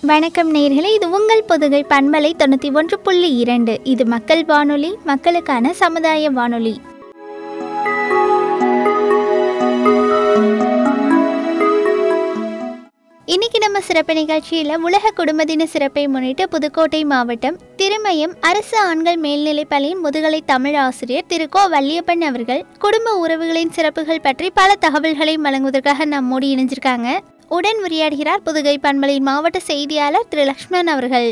வணக்கம் நேர்களே இது உங்கள் பொதுகை பண்பலை தொண்ணூற்றி ஒன்று புள்ளி இரண்டு இது மக்கள் வானொலி மக்களுக்கான சமுதாய வானொலி இன்னைக்கு நம்ம சிறப்பு நிகழ்ச்சியில் உலக குடும்ப தின சிறப்பை முன்னிட்டு புதுக்கோட்டை மாவட்டம் திருமயம் அரசு ஆண்கள் மேல்நிலைப் பள்ளியின் முதுகலை தமிழ் ஆசிரியர் திரு கோ வள்ளியப்பன் அவர்கள் குடும்ப உறவுகளின் சிறப்புகள் பற்றி பல தகவல்களை வழங்குவதற்காக நம்மோடு இணைஞ்சிருக்காங்க உடன் உரையாடுகிறார் புதுகை பண்பலையின் மாவட்ட செய்தியாளர் திரு லக்ஷ்மணன் அவர்கள்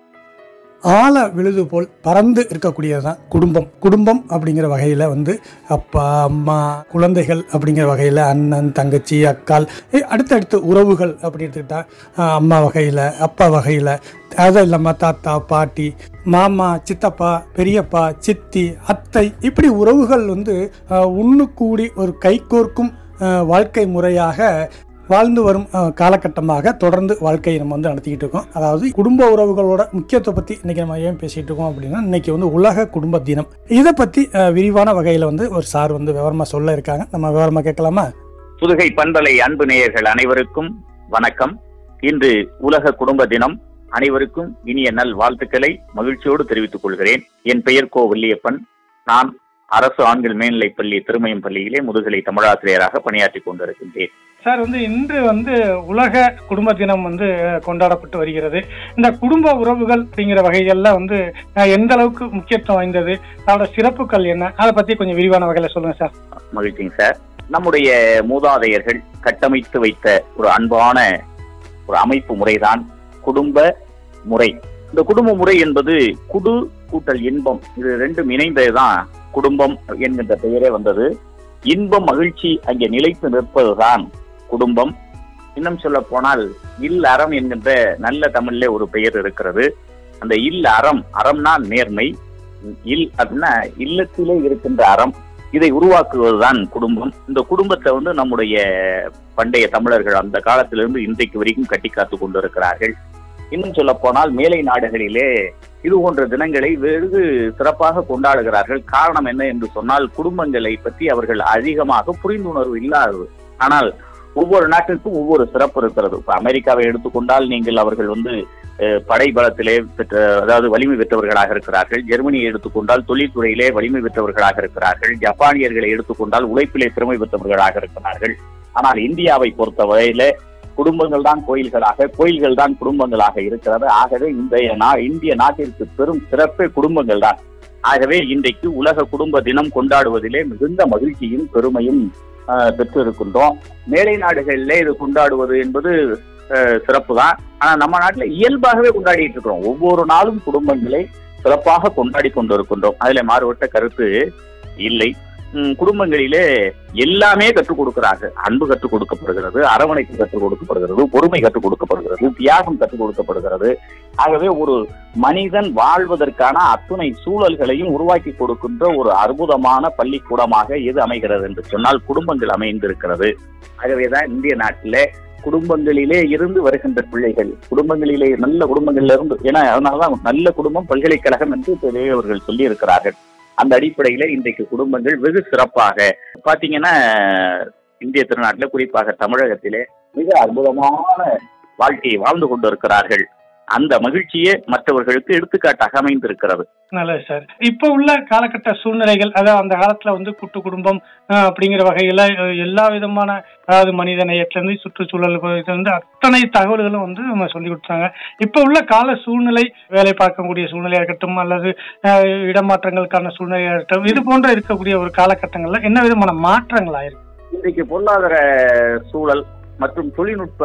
ஆழ விழுது போல் பறந்து இருக்கக்கூடியது தான் குடும்பம் குடும்பம் அப்படிங்கிற வகையில் வந்து அப்பா அம்மா குழந்தைகள் அப்படிங்கிற வகையில் அண்ணன் தங்கச்சி அக்கால் ஏ, அடுத்தடுத்து உறவுகள் அப்படி எடுத்துக்கிட்டா ஆஹ், அம்மா வகையில் அப்பா வகையில் அது இல்லாமல் தாத்தா பாட்டி மாமா சித்தப்பா பெரியப்பா சித்தி அத்தை இப்படி உறவுகள் வந்து ஆஹ், ஒண்ணு கூடி ஒரு கைகோர்க்கும் ஆஹ், வாழ்க்கை முறையாக வாழ்ந்து வரும் அஹ், காலகட்டமாக தொடர்ந்து வாழ்க்கையை நம்ம வந்து நடத்திக்கிட்டு இருக்கோம் அதாவது குடும்ப உறவுகளோட முக்கியத்துவத்தை பற்றி இன்னைக்கு நம்ம ஏன் பேசிகிட்டு இருக்கோம் அப்படின்னா இன்னைக்கு வந்து உலக குடும்ப தினம் இதை பற்றி அஹ், விரிவான வகையில் வந்து ஒரு சார் வந்து விவரமாக சொல்ல இருக்காங்க நம்ம விவரமாக கேட்கலாமா புதுகை பண்பலை அன்பு நேயர்கள் அனைவருக்கும் வணக்கம் இன்று உலக குடும்ப தினம் அனைவருக்கும் இனிய நல் வாழ்த்துக்களை மகிழ்ச்சியோடு தெரிவித்துக் கொள்கிறேன் என் பெயர் கோ வள்ளியப்பன் நான் அரசு ஆண்கள் மேல்நிலைப் பள்ளி திருமயம் பள்ளியிலே முதுகலை தமிழாசிரியராக பணியாற்றிக் கொண்டிருக்கின்றேன் சார் வந்து இன்று வந்து உலக குடும்ப தினம் வந்து அஹ், கொண்டாடப்பட்டு வருகிறது இந்த குடும்ப உறவுகள் அப்படிங்கிற வகைகள்ல வந்து அஹ், எந்த அளவுக்கு முக்கியத்துவம் வாய்ந்தது அதோட சிறப்புகள் என்ன அதை பத்தி கொஞ்சம் விரிவான வகையில சொல்லுங்க சார் மகிழ்ச்சிங்க சார் நம்முடைய மூதாதையர்கள் கட்டமைத்து வைத்த ஒரு அன்பான ஒரு அமைப்பு முறைதான் குடும்ப முறை இந்த குடும்ப முறை என்பது குடு கூட்டல் இன்பம் இது ரெண்டும் இணைந்ததுதான் குடும்பம் என்கின்ற பெயரே வந்தது இன்பம் மகிழ்ச்சி அங்கே நிலைத்து நிற்பதுதான் குடும்பம் இன்னும் சொல்ல போனால் இல் அறம் என்கின்ற நல்ல தமிழ்ல ஒரு பெயர் இருக்கிறது அந்த இல் அறம் அறம்னா நேர்மை இல் அப்படின்னா இல்லத்திலே இருக்கின்ற அறம் இதை உருவாக்குவதுதான் குடும்பம் இந்த குடும்பத்தை வந்து நம்முடைய பண்டைய தமிழர்கள் அந்த காலத்திலிருந்து இன்றைக்கு வரைக்கும் கட்டி காத்து கொண்டிருக்கிறார்கள் இன்னும் சொல்ல போனால் மேலை நாடுகளிலே இது போன்ற தினங்களை வெகு சிறப்பாக கொண்டாடுகிறார்கள் காரணம் என்ன என்று சொன்னால் குடும்பங்களை பற்றி அவர்கள் அதிகமாக புரிந்துணர்வு இல்லாதது ஆனால் ஒவ்வொரு நாட்டிற்கும் ஒவ்வொரு சிறப்பு இருக்கிறது இப்ப அமெரிக்காவை எடுத்துக்கொண்டால் நீங்கள் அவர்கள் வந்து அஹ், படை பலத்திலே பெற்ற அதாவது வலிமை பெற்றவர்களாக இருக்கிறார்கள் ஜெர்மனியை எடுத்துக்கொண்டால் தொழில்துறையிலே வலிமை பெற்றவர்களாக இருக்கிறார்கள் ஜப்பானியர்களை எடுத்துக்கொண்டால் உழைப்பிலே திறமை பெற்றவர்களாக இருக்கிறார்கள் ஆனால் இந்தியாவை பொறுத்தவரையில குடும்பங்கள் தான் கோயில்களாக கோயில்கள் தான் குடும்பங்களாக இருக்கிறது ஆகவே இந்த நா- இந்திய நாட்டிற்கு பெரும் சிறப்பே குடும்பங்கள் தான் ஆகவே இன்றைக்கு உலக குடும்ப தினம் கொண்டாடுவதிலே மிகுந்த மகிழ்ச்சியும் பெருமையும் ஆஹ், பெற்றிருக்கின்றோம் மேலை நாடுகளிலே இது கொண்டாடுவது என்பது சிறப்பு தான் ஆனா நம்ம நாட்டுல இயல்பாகவே கொண்டாடிட்டு இருக்கிறோம் ஒவ்வொரு நாளும் குடும்பங்களை சிறப்பாக கொண்டாடி கொண்டிருக்கின்றோம் அதுல மாறுபட்ட கருத்து இல்லை உம், குடும்பங்களிலே எல்லாமே கற்றுக் கொடுக்கிறார்கள் அன்பு கற்றுக் கொடுக்கப்படுகிறது அரவணைப்பு கற்றுக் கொடுக்கப்படுகிறது பொறுமை கற்றுக் கொடுக்கப்படுகிறது தியாகம் கற்றுக் கொடுக்கப்படுகிறது ஆகவே ஒரு மனிதன் வாழ்வதற்கான அத்துணை சூழல்களையும் உருவாக்கி கொடுக்கின்ற ஒரு அற்புதமான பள்ளிக்கூடமாக எது அமைகிறது என்று சொன்னால் குடும்பங்கள் அமைந்திருக்கிறது ஆகவேதான் இந்திய நாட்டிலே குடும்பங்களிலே இருந்து வருகின்ற பிள்ளைகள் குடும்பங்களிலே நல்ல குடும்பங்கள்ல இருந்து ஏன்னா அதனாலதான் நல்ல குடும்பம் பல்கலைக்கழகம் என்று பெரியவர்கள் சொல்லி இருக்கிறார்கள் அந்த அடிப்படையில இன்றைக்கு குடும்பங்கள் வெகு சிறப்பாக பாத்தீங்கன்னா இந்திய திருநாட்டில குறிப்பாக தமிழகத்திலே மிக அற்புதமான வாழ்க்கையை வாழ்ந்து கொண்டிருக்கிறார்கள் அந்த மகிழ்ச்சியே மற்றவர்களுக்கு எடுத்துக்காட்டாக அமைந்திருக்கிறது நல்லது சார் இப்போ உள்ள காலகட்ட சூழ்நிலைகள் அதாவது அந்த காலத்துல வந்து கூட்டு குடும்பம் அஹ், அப்படிங்கிற வகையில அஹ், எல்லா விதமான அதாவது மனித நேயத்திலிருந்து சுற்றுச்சூழல் இருந்து அத்தனை தகவல்களும் வந்து நம்ம சொல்லி கொடுத்தாங்க இப்போ உள்ள கால சூழ்நிலை வேலை பார்க்கக்கூடிய சூழ்நிலையா இருக்கட்டும் அல்லது அஹ், இடமாற்றங்களுக்கான சூழ்நிலையா இருக்கட்டும் இது போன்ற இருக்கக்கூடிய ஒரு காலகட்டங்கள்ல என்ன விதமான மாற்றங்கள் ஆயிருக்கு இன்றைக்கு பொருளாதார சூழல் மற்றும் தொழில்நுட்ப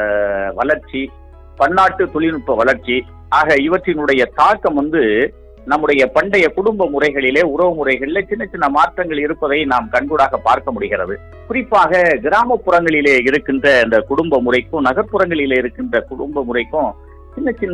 வளர்ச்சி பன்னாட்டு தொழில்நுட்ப வளர்ச்சி ஆக இவற்றினுடைய தாக்கம் வந்து நம்முடைய பண்டைய குடும்ப முறைகளிலே உறவு முறைகளிலே சின்ன சின்ன மாற்றங்கள் இருப்பதை நாம் கண்கூடாக பார்க்க முடிகிறது குறிப்பாக கிராமப்புறங்களிலே இருக்கின்ற இந்த குடும்ப முறைக்கும் நகர்ப்புறங்களிலே இருக்கின்ற குடும்ப முறைக்கும் சின்ன சின்ன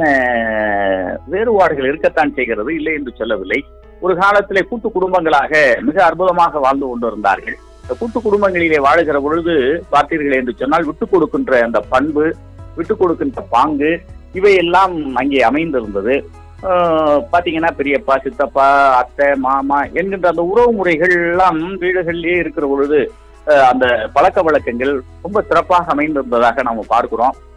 வேறுபாடுகள் இருக்கத்தான் செய்கிறது இல்லை என்று சொல்லவில்லை ஒரு காலத்திலே கூட்டு குடும்பங்களாக மிக அற்புதமாக வாழ்ந்து கொண்டிருந்தார்கள் இந்த கூட்டு குடும்பங்களிலே வாழுகிற பொழுது பார்த்தீர்கள் என்று சொன்னால் விட்டு கொடுக்கின்ற அந்த பண்பு விட்டு கொடுக்கின்ற பாங்கு இவையெல்லாம் அங்கே அமைந்திருந்தது ஆஹ் பாத்தீங்கன்னா பெரியப்பா சித்தப்பா அத்தை மாமா என்கின்ற அந்த உறவு முறைகள் எல்லாம் வீடுகளிலேயே இருக்கிற பொழுது ஆஹ் அந்த பழக்க வழக்கங்கள் ரொம்ப சிறப்பாக அமைந்திருந்ததாக நாம பார்க்கிறோம்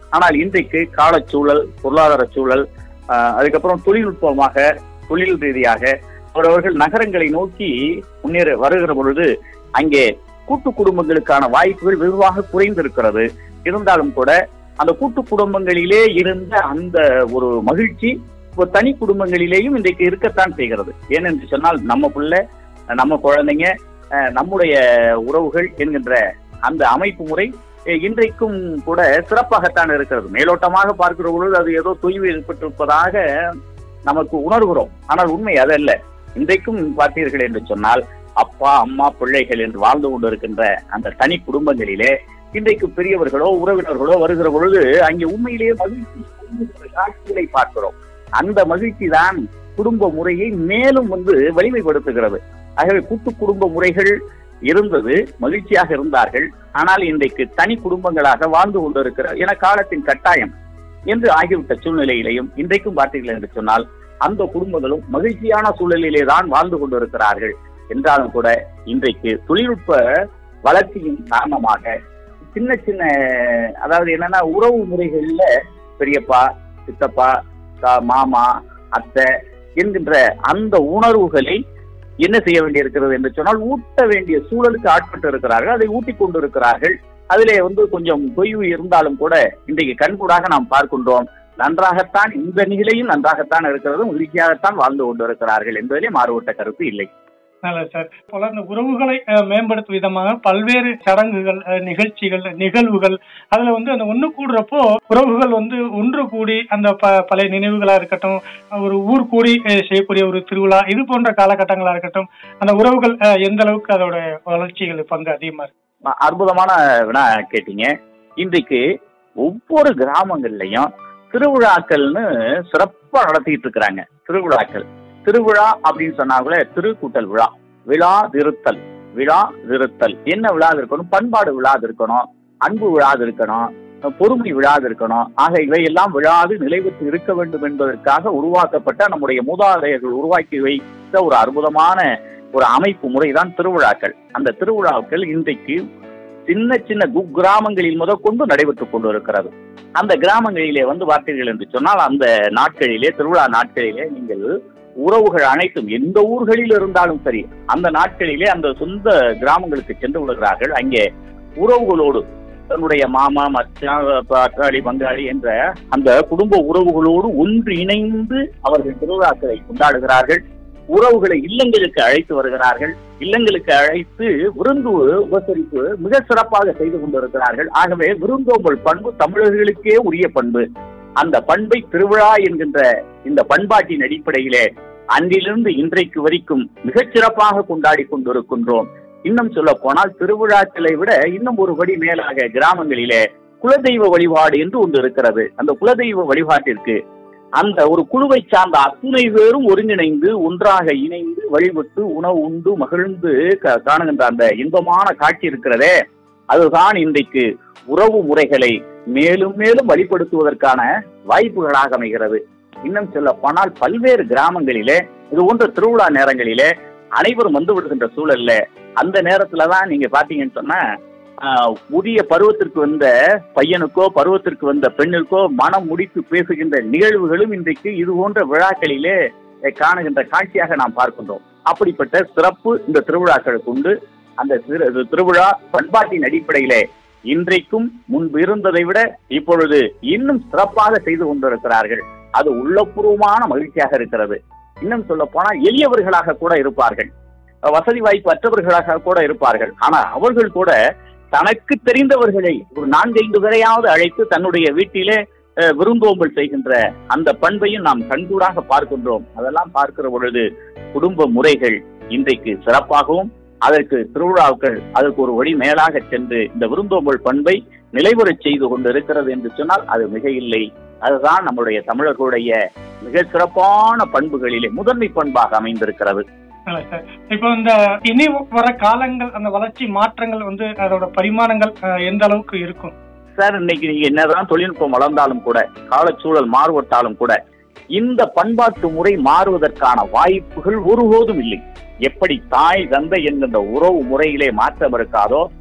ஆனால் இன்றைக்கு காலச்சூழல் பொருளாதார சூழல் ஆஹ், அதுக்கப்புறம் தொழில்நுட்பமாக தொழில் ரீதியாக அவரவர்கள் நகரங்களை நோக்கி முன்னேற வருகிற பொழுது அங்கே கூட்டு குடும்பங்களுக்கான வாய்ப்புகள் வெகுவாக குறைந்திருக்கிறது இருந்தாலும் கூட அந்த கூட்டு குடும்பங்களிலே இருந்த அந்த ஒரு மகிழ்ச்சி இப்போ தனி குடும்பங்களிலேயும் இன்றைக்கு இருக்கத்தான் செய்கிறது ஏனென்று சொன்னால் நம்ம பிள்ளை நம்ம குழந்தைங்க அஹ், நம்முடைய உறவுகள் என்கின்ற அந்த அமைப்பு முறை அஹ், இன்றைக்கும் கூட சிறப்பாகத்தான் இருக்கிறது மேலோட்டமாக பார்க்கிற பொழுது அது ஏதோ தொய்வு ஏற்பட்டிருப்பதாக நமக்கு உணர்கிறோம் ஆனால் உண்மை அதல்ல இன்றைக்கும் பார்த்தீர்கள் என்று சொன்னால் அப்பா அம்மா பிள்ளைகள் என்று வாழ்ந்து கொண்டிருக்கின்ற அந்த தனி குடும்பங்களிலே இன்றைக்கு பெரியவர்களோ உறவினர்களோ வருகிற பொழுது அங்கே உண்மையிலேயே மகிழ்ச்சி பொங்குகிற காட்சிகளை பார்க்கிறோம் அந்த மகிழ்ச்சி தான் குடும்ப முறையை மேலும் வந்து வலிமைப்படுத்துகிறது ஆகவே கூட்டு குடும்ப முறைகள் இருந்தது மகிழ்ச்சியாக இருந்தார்கள் ஆனால் இன்றைக்கு தனி குடும்பங்களாக வாழ்ந்து கொண்டிருக்கிற என காலத்தின் கட்டாயம் என்று ஆகிவிட்ட சூழ்நிலையிலையும் இன்றைக்கும் பார்த்தீர்கள் என்று சொன்னால் அந்த குடும்பங்களும் மகிழ்ச்சியான சூழலிலே தான் வாழ்ந்து கொண்டிருக்கிறார்கள் என்றாலும் கூட இன்றைக்கு தொழில்நுட்ப வளர்ச்சியின் காரணமாக சின்ன சின்ன அதாவது என்னன்னா உறவு முறைகள்ல பெரியப்பா சித்தப்பா தா- மாமா அத்தை என்கின்ற அந்த உணர்வுகளை என்ன செய்ய வேண்டியிருக்கிறது என்று சொன்னால் ஊட்ட வேண்டிய சூழலுக்கு ஆட்பட்டு இருக்கிறார்கள் அதை ஊட்டிக் கொண்டிருக்கிறார்கள் அதிலே வந்து கொஞ்சம் தொய்வு இருந்தாலும் கூட இன்றைக்கு கண்கூடாக நாம் பார்க்கின்றோம் நன்றாகத்தான் இந்த நிலையும் நன்றாகத்தான் இருக்கிறது மகிழ்ச்சியாகத்தான் வாழ்ந்து கொண்டிருக்கிறார்கள் என்பதிலே மாறுபட்ட கருத்து இல்லை நல்லது சார் போல இந்த உறவுகளை அஹ், மேம்படுத்தும் விதமாக பல்வேறு சடங்குகள் அஹ், நிகழ்ச்சிகள் நிகழ்வுகள் அதுல வந்து அந்த ஒண்ணு கூடுறப்போ உறவுகள் வந்து ஒன்று கூடி அந்த ப பழைய நினைவுகளா இருக்கட்டும் ஒரு ஊர் கூடி அஹ், செய்யக்கூடிய ஒரு திருவிழா இது போன்ற காலகட்டங்களா இருக்கட்டும் அந்த உறவுகள் அஹ், எந்த அளவுக்கு அதோட வளர்ச்சிகள் பங்கு அதிகமா இருக்கு அ- அற்புதமான வினா கேட்டீங்க இன்றைக்கு ஒவ்வொரு கிராமங்கள்லயும் திருவிழாக்கள்னு சிறப்பா நடத்திட்டு இருக்கிறாங்க திருவிழாக்கள் திருவிழா அப்படின்னு சொன்னாங்களே திருக்கூட்டல் விழா விழா திருத்தல் விழா திருத்தல் என்ன விழா இருக்கணும் பண்பாடு விழா இருக்கணும் அன்பு விழா இருக்கணும் பொறுமை விழா இருக்கணும் ஆக இவையெல்லாம் விழாது நிலைபெற்று இருக்க வேண்டும் என்பதற்காக உருவாக்கப்பட்ட நம்முடைய மூதாதையர்கள் உருவாக்கி வைத்த ஒரு அற்புதமான ஒரு அமைப்பு முறைதான் திருவிழாக்கள் அந்த திருவிழாக்கள் இன்றைக்கு சின்ன சின்ன குக்கிராமங்களில் முதற்கொண்டு நடைபெற்றுக் கொண்டிருக்கிறது அந்த கிராமங்களிலே வந்து பார்த்தீர்கள் என்று சொன்னால் அந்த நாட்களிலே திருவிழா நாட்களிலே நீங்கள் உறவுகள் அனைத்தும் எந்த ஊர்களில் இருந்தாலும் சரி அந்த நாட்களிலே அந்த சொந்த கிராமங்களுக்கு சென்று விடுகிறார்கள் அங்கே உறவுகளோடு தன்னுடைய மாமா மச்சான் பங்காளி பங்காளி என்ற அந்த குடும்ப உறவுகளோடு ஒன்று இணைந்து அவர்கள் திருவிழாக்களை கொண்டாடுகிறார்கள் உறவுகளை இல்லங்களுக்கு அழைத்து வருகிறார்கள் இல்லங்களுக்கு அழைத்து விருந்து உபசரிப்பு மிக சிறப்பாக செய்து கொண்டிருக்கிறார்கள் ஆகவே விருந்தோம்பல் பண்பு தமிழர்களுக்கே உரிய பண்பு அந்த பண்பை திருவிழா என்கின்ற இந்த பண்பாட்டின் அடிப்படையிலே அன்றிலிருந்து இன்றைக்கு வரைக்கும் மிகச் சிறப்பாக கொண்டாடி கொண்டிருக்கின்றோம் இன்னும் சொல்ல போனால் திருவிழாக்களை விட இன்னும் ஒரு படி மேலாக கிராமங்களிலே குலதெய்வ வழிபாடு என்று ஒன்று இருக்கிறது அந்த குலதெய்வ வழிபாட்டிற்கு அந்த ஒரு குழுவை சார்ந்த அத்துணை பேரும் ஒருங்கிணைந்து ஒன்றாக இணைந்து வழிபட்டு உணவு உண்டு மகிழ்ந்து க- காணுகின்ற அந்த இன்பமான காட்சி இருக்கிறதே அதுதான் இன்றைக்கு உறவு முறைகளை மேலும் மேலும் வழிபடுத்துவதற்கான வாய்ப்புகளாக அமைகிறது இன்னும் சொல்ல போனால் பல்வேறு கிராமங்களிலே இது போன்ற திருவிழா நேரங்களிலே அனைவரும் வந்து விடுகின்ற சூழல்ல அந்த நேரத்துல தான் நீங்க பாத்தீங்கன்னு சொன்னா ஆஹ், உரிய பருவத்திற்கு வந்த பையனுக்கோ பருவத்திற்கு வந்த பெண்ணுக்கோ மனம் முடித்து பேசுகின்ற நிகழ்வுகளும் இன்றைக்கு இது போன்ற விழாக்களிலே அஹ், காணுகின்ற காட்சியாக நாம் பார்க்கின்றோம் அப்படிப்பட்ட சிறப்பு இந்த திருவிழாக்களுக்கு உண்டு அந்த திரு- இது திருவிழா பண்பாட்டின் அடிப்படையிலே இன்றைக்கும் முன்பு இருந்ததை விட இப்பொழுது இன்னும் சிறப்பாக செய்து கொண்டிருக்கிறார்கள் அது உள்ளபூர்வமான மகிழ்ச்சியாக இருக்கிறது இன்னும் சொல்ல போனால் எளியவர்களாக கூட இருப்பார்கள் அஹ் வசதி வாய்ப்பு அற்றவர்களாக கூட இருப்பார்கள் ஆனா அவர்கள் கூட தனக்கு தெரிந்தவர்களை ஒரு நான்கைந்து பேரையாவது அழைத்து தன்னுடைய வீட்டிலே அஹ், விருந்தோம்பல் செய்கின்ற அந்த பண்பையும் நாம் கண்கூடாக பார்க்கின்றோம் அதெல்லாம் பார்க்கிற பொழுது குடும்ப முறைகள் இன்றைக்கு சிறப்பாகவும் அதற்கு திருவிழாக்கள் அதற்கு ஒரு வழி மேலாக சென்று இந்த விருந்தோம்பல் பண்பை நிலைபெறச் செய்து கொண்டிருக்கிறது என்று சொன்னால் அது மிக இல்லை அதுதான் நம்முடைய தமிழர்களுடைய மிக சிறப்பான பண்புகளிலே முதன்மை பண்பாக அமைந்திருக்கிறது நல்லது சார் இப்போ இந்த இனி வர காலங்கள் அந்த வளர்ச்சி மாற்றங்கள் வந்து அதோட பரிமாணங்கள் அஹ், எந்த அளவுக்கு இருக்கும் சார் இன்னைக்கு நீங்க என்னதான் தொழில்நுட்பம் வளர்ந்தாலும் கூட காலச்சூழல் மாறுபட்டாலும் கூட இந்த பண்பாட்டு முறை மாறுவதற்கான வாய்ப்புகள் ஒருபோதும் இல்லை எப்படி தாய் தந்தை என்கின்ற உறவு முறையிலே மாற்றம் இருக்காதோ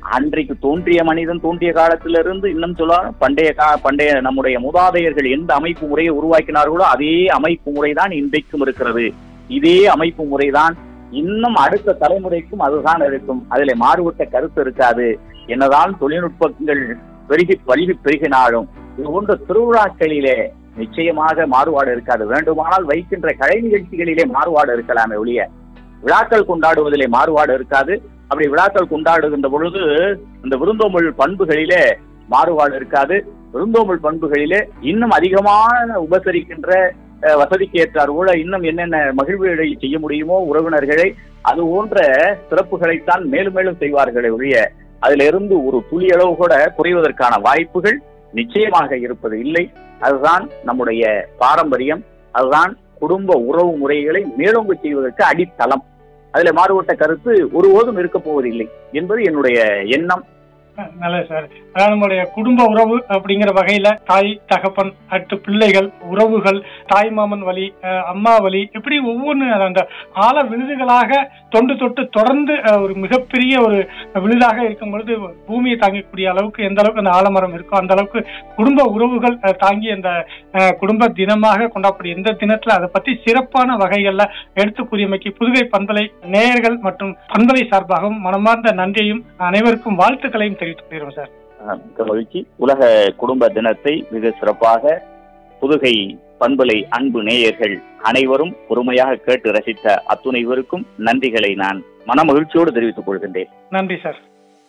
அன்றைக்கு தோன்றிய மனிதன் தோன்றிய காலத்திலிருந்து இன்னும் சொல்ல பண்டைய கா பண்டைய நம்முடைய மூதாதையர்கள் எந்த அமைப்பு முறையை உருவாக்கினார்களோ அதே அமைப்பு முறைதான் இன்றைக்கும் இருக்கிறது இதே அமைப்பு முறைதான் இன்னும் அடுத்த தலைமுறைக்கும் அதுதான் இருக்கும் அதிலே மாறுபட்ட கருத்து இருக்காது என்னதான் தொழில்நுட்பங்கள் பெருகி பல்கி பெருகினாலும் இது போன்ற திருவிழாக்களிலே நிச்சயமாக மாறுபாடு இருக்காது வேண்டுமானால் வைக்கின்ற கலை நிகழ்ச்சிகளிலே மாறுபாடு இருக்கலாமே ஒழிய விழாக்கள் கொண்டாடுவதிலே மாறுபாடு இருக்காது அப்படி விழாக்கள் கொண்டாடுகின்ற பொழுது இந்த விருந்தோம்பல் பண்புகளிலே மாறுபாடு இருக்காது விருந்தோம்பல் பண்புகளிலே இன்னும் அதிகமான உபசரிக்கின்ற அஹ், வசதிக்கு ஏற்றார் போல இன்னும் என்னென்ன மகிழ்வுகளை செய்ய முடியுமோ உறவினர்களை அது போன்ற சிறப்புகளைத்தான் மேலும் மேலும் செய்வார்களே ஒழிய அதிலிருந்து ஒரு துளி அளவு கூட குறைவதற்கான வாய்ப்புகள் நிச்சயமாக இருப்பது இல்லை அதுதான் நம்முடைய பாரம்பரியம் அதுதான் குடும்ப உறவு முறைகளை மேலோங்க செய்வதற்கு அடித்தளம் அதுல மாறுபட்ட கருத்து ஒருபோதும் இருக்க போவதில்லை என்பது என்னுடைய எண்ணம் நல்லது சார் அதாவது நம்மளுடைய குடும்ப உறவு அப்படிங்கிற வகையில தாய் தகப்பன் அடுத்து பிள்ளைகள் உறவுகள் தாய் மாமன் வழி அஹ், அம்மா வழி இப்படி ஒவ்வொன்று அந்த ஆழ விழுதுகளாக தொண்டு தொட்டு தொடர்ந்து அஹ், ஒரு மிகப்பெரிய ஒரு விழுதாக இருக்கும் பொழுது பூமியை தாங்கக்கூடிய அளவுக்கு எந்த அளவுக்கு அந்த ஆலமரம் இருக்கோ அந்த அளவுக்கு குடும்ப உறவுகள் அஹ், தாங்கி அந்த அஹ், குடும்ப தினமாக கொண்டாடக்கூடிய இந்த தினத்துல அதை பத்தி சிறப்பான வகைகள்ல எடுத்து கூறியமைக்கு புதுகை பண்பலை நேயர்கள் மற்றும் பண்பலை சார்பாகவும் மனமார்ந்த நன்றியையும் அனைவருக்கும் வாழ்த்துக்களையும் தெரிவித்துக் கொள்கிறோம் சார் அஹ், மிக்க மகிழ்ச்சி உலக குடும்ப தினத்தை மிக சிறப்பாக புதுகை பண்பலை அன்பு நேயர்கள் அனைவரும் பொறுமையாக கேட்டு ரசித்த அத்துணைவருக்கும் நன்றிகளை நான் மனமகிழ்ச்சியோடு தெரிவித்துக் கொள்கின்றேன் நன்றி சார்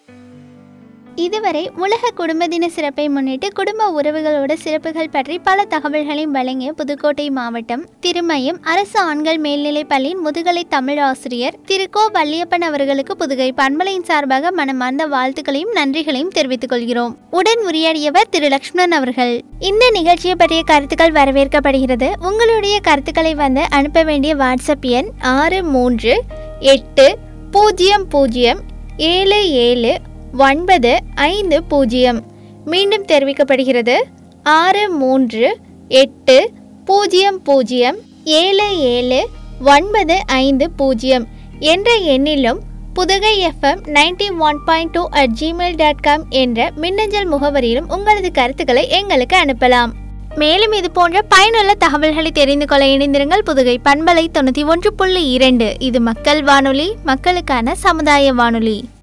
இதுவரை உலக குடும்ப தின சிறப்பை முன்னிட்டு குடும்ப உறவுகளோட சிறப்புகள் பற்றி பல தகவல்களையும் வழங்கிய புதுக்கோட்டை மாவட்டம் திருமயம் அரசு ஆண்கள் மேல்நிலைப் பள்ளியின் முதுகலை தமிழ் ஆசிரியர் திரு கோ வள்ளியப்பன் அவர்களுக்கு புதுகை பண்பலையின் சார்பாக மனமார்ந்த வாழ்த்துக்களையும் நன்றிகளையும் தெரிவித்துக் கொள்கிறோம் உடன் உரையாடியவர் திரு லக்ஷ்மணன் அவர்கள் இந்த நிகழ்ச்சியை பற்றிய கருத்துக்கள் வரவேற்கப்படுகிறது உங்களுடைய கருத்துக்களை வந்து அனுப்ப வேண்டிய வாட்ஸ்அப் எண் ஆறு மூன்று எட்டு பூஜ்ஜியம் பூஜ்ஜியம் ஏழு ஏழு ஒன்பது ஐந்து பூஜ்ஜியம் மீண்டும் தெரிவிக்கப்படுகிறது ஆறு மூன்று எட்டு பூஜ்ஜியம் பூஜ்ஜியம் ஏழு ஏழு ஒன்பது ஐந்து பூஜ்ஜியம் என்ற எண்ணிலும் Pudugai FM ninety one point two at Gmail dot com என்ற மின்னஞ்சல் முகவரியிலும் உங்களது கருத்துக்களை எங்களுக்கு அனுப்பலாம் மேலும் இது போன்ற பயனுள்ள தகவல்களை தெரிந்து கொள்ள இணைந்திருங்கள் புதுகை பண்பலை தொண்ணூற்றி ஒன்று புள்ளி இரண்டு இது மக்கள் வானொலி மக்களுக்கான சமுதாய வானொலி